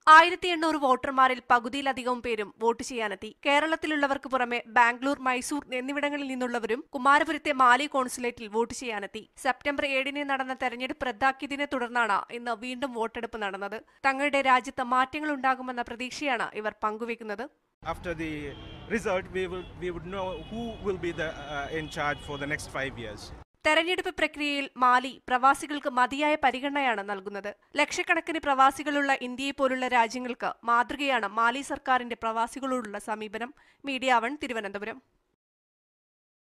ആയിരത്തി എണ്ണൂറ് വോട്ടർമാരിൽ പകുതിയിലധികവും പേരും വോട്ട് ചെയ്യാനെത്തി കേരളത്തിലുള്ളവർക്ക് പുറമെ ബാംഗ്ലൂർ മൈസൂർ എന്നിവിടങ്ങളിൽ നിന്നുള്ളവരും കുമാരപുരത്തെ മാലി കോൺസുലേറ്റിൽ വോട്ട് ചെയ്യാനെത്തി സെപ്റ്റംബർ ഏഴിന് നടന്ന തെരഞ്ഞെടുപ്പ് റദ്ദാക്കിയതിനെ തുടർന്നാണ് ഇന്ന് വീണ്ടും വോട്ടെടുപ്പ് നടന്നത് തങ്ങളുടെ രാജ്യത്ത് മാറ്റങ്ങൾ ഉണ്ടാകുമെന്ന പ്രതീക്ഷയാണ് ഇവർ പങ്കുവെക്കുന്നത് After the result, we will we would know who will be the uh, in charge for the next five years. തെരഞ്ഞെടുപ്പ് പ്രക്രിയയിൽ മാലി പ്രവാസികൾക്ക് മതിയായ പരിഗണനയാണ് നൽകുന്നത് ലക്ഷക്കണക്കിന് പ്രവാസികളുള്ള ഇന്ത്യയെ പോലുള്ള രാജ്യങ്ങൾക്ക് മാതൃകയാണ് മാലി സർക്കാരിന്റെ പ്രവാസികളോടുള്ള സമീപനം മീഡിയ വൺ തിരുവനന്തപുരം